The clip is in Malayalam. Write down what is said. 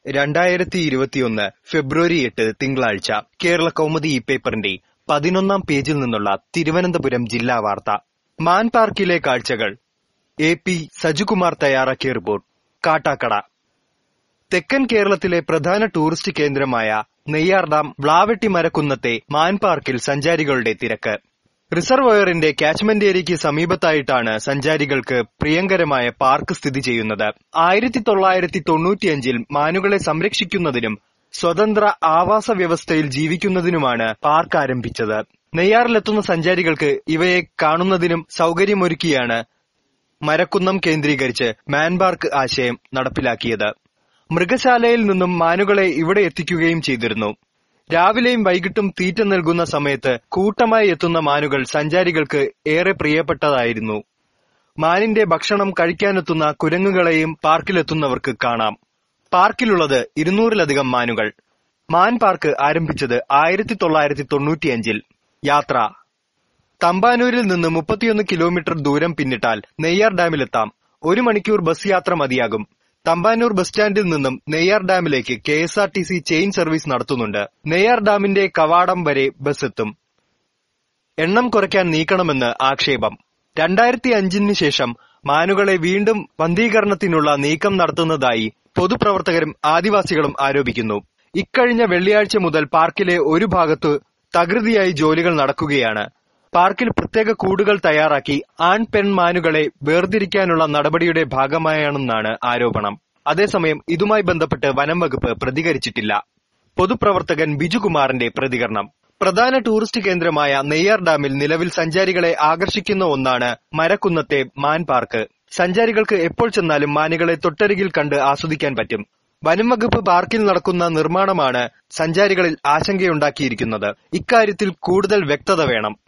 രണ്ടായിരത്തി ഇരുപത്തിയൊന്ന് ഫെബ്രുവരി എട്ട് തിങ്കളാഴ്ച കേരള കൗമുദി ഈ പേപ്പറിന്റെ പതിനൊന്നാം പേജിൽ നിന്നുള്ള തിരുവനന്തപുരം ജില്ലാ വാർത്ത മാൻ പാർക്കിലെ കാഴ്ചകൾ എ പി സജുകുമാർ തയ്യാറാക്കിയ റിപ്പോർട്ട് കാട്ടാക്കട തെക്കൻ കേരളത്തിലെ പ്രധാന ടൂറിസ്റ്റ് കേന്ദ്രമായ നെയ്യാർ ഡാം വ്ളാവെട്ടി മരക്കുന്നത്തെ മാൻ പാർക്കിൽ സഞ്ചാരികളുടെ തിരക്ക് റിസർവോയറിന്റെ കാച്ച്മെന്റ് ഏരിയയ്ക്ക് സമീപത്തായിട്ടാണ് സഞ്ചാരികൾക്ക് പ്രിയങ്കരമായ പാർക്ക് സ്ഥിതി ചെയ്യുന്നത് ആയിരത്തി തൊള്ളായിരത്തി തൊണ്ണൂറ്റിയഞ്ചിൽ മാനുകളെ സംരക്ഷിക്കുന്നതിനും സ്വതന്ത്ര ആവാസ വ്യവസ്ഥയിൽ ജീവിക്കുന്നതിനുമാണ് പാർക്ക് ആരംഭിച്ചത് നെയ്യാറിലെത്തുന്ന സഞ്ചാരികൾക്ക് ഇവയെ കാണുന്നതിനും സൗകര്യമൊരുക്കിയാണ് മരക്കുന്നം കേന്ദ്രീകരിച്ച് മാൻപാർക്ക് ആശയം നടപ്പിലാക്കിയത് മൃഗശാലയിൽ നിന്നും മാനുകളെ ഇവിടെ എത്തിക്കുകയും ചെയ്തിരുന്നു രാവിലെയും വൈകിട്ടും തീറ്റ നൽകുന്ന സമയത്ത് കൂട്ടമായി എത്തുന്ന മാനുകൾ സഞ്ചാരികൾക്ക് ഏറെ പ്രിയപ്പെട്ടതായിരുന്നു മാനിന്റെ ഭക്ഷണം കഴിക്കാനെത്തുന്ന കുരങ്ങുകളെയും പാർക്കിലെത്തുന്നവർക്ക് കാണാം പാർക്കിലുള്ളത് ഇരുന്നൂറിലധികം മാനുകൾ മാൻ പാർക്ക് ആരംഭിച്ചത് ആയിരത്തി തൊള്ളായിരത്തി തൊണ്ണൂറ്റിയഞ്ചിൽ യാത്ര തമ്പാനൂരിൽ നിന്ന് മുപ്പത്തിയൊന്ന് കിലോമീറ്റർ ദൂരം പിന്നിട്ടാൽ നെയ്യാർ ഡാമിലെത്താം ഒരു മണിക്കൂർ ബസ് യാത്ര മതിയാകും തമ്പാനൂർ ബസ് സ്റ്റാൻഡിൽ നിന്നും നെയ്യാർ ഡാമിലേക്ക് K S R T C chain service നടത്തുന്നുണ്ട് നെയ്യാർ ഡാമിന്റെ കവാടം വരെ ബസ് എത്തും എണ്ണം കുറയ്ക്കാൻ നീക്കണമെന്ന് ആക്ഷേപം രണ്ടായിരത്തി അഞ്ചിന് ശേഷം മാനുകളെ വീണ്ടും വന്ധീകരണത്തിനുള്ള നീക്കം നടത്തുന്നതായി പൊതുപ്രവർത്തകരും ആദിവാസികളും ആരോപിക്കുന്നു ഇക്കഴിഞ്ഞ വെള്ളിയാഴ്ച മുതൽ പാർക്കിലെ ഒരു ഭാഗത്ത് തകൃതിയായി ജോലികൾ നടക്കുകയാണ് പാർക്കിൽ പ്രത്യേക കൂടുകൾ തയ്യാറാക്കി ആൺ പെൺ മാനുകളെ വേർതിരിക്കാനുള്ള നടപടിയുടെ ഭാഗമായാണെന്നാണ് ആരോപണം അതേസമയം ഇതുമായി ബന്ധപ്പെട്ട് വനം വകുപ്പ് പ്രതികരിച്ചിട്ടില്ല പൊതുപ്രവർത്തകൻ ബിജുകുമാറിന്റെ പ്രതികരണം പ്രധാന ടൂറിസ്റ്റ് കേന്ദ്രമായ നെയ്യാർ ഡാമിൽ നിലവിൽ സഞ്ചാരികളെ ആകർഷിക്കുന്ന ഒന്നാണ് മരക്കുന്നത്തെ മാൻ പാർക്ക് സഞ്ചാരികൾക്ക് എപ്പോൾ ചെന്നാലും മാനുകളെ തൊട്ടരികിൽ കണ്ട് ആസ്വദിക്കാൻ പറ്റും വനം വകുപ്പ് പാർക്കിൽ നടക്കുന്ന നിർമ്മാണമാണ് സഞ്ചാരികളിൽ ആശങ്കയുണ്ടാക്കിയിരിക്കുന്നത് ഇക്കാര്യത്തിൽ കൂടുതൽ വ്യക്തത വേണം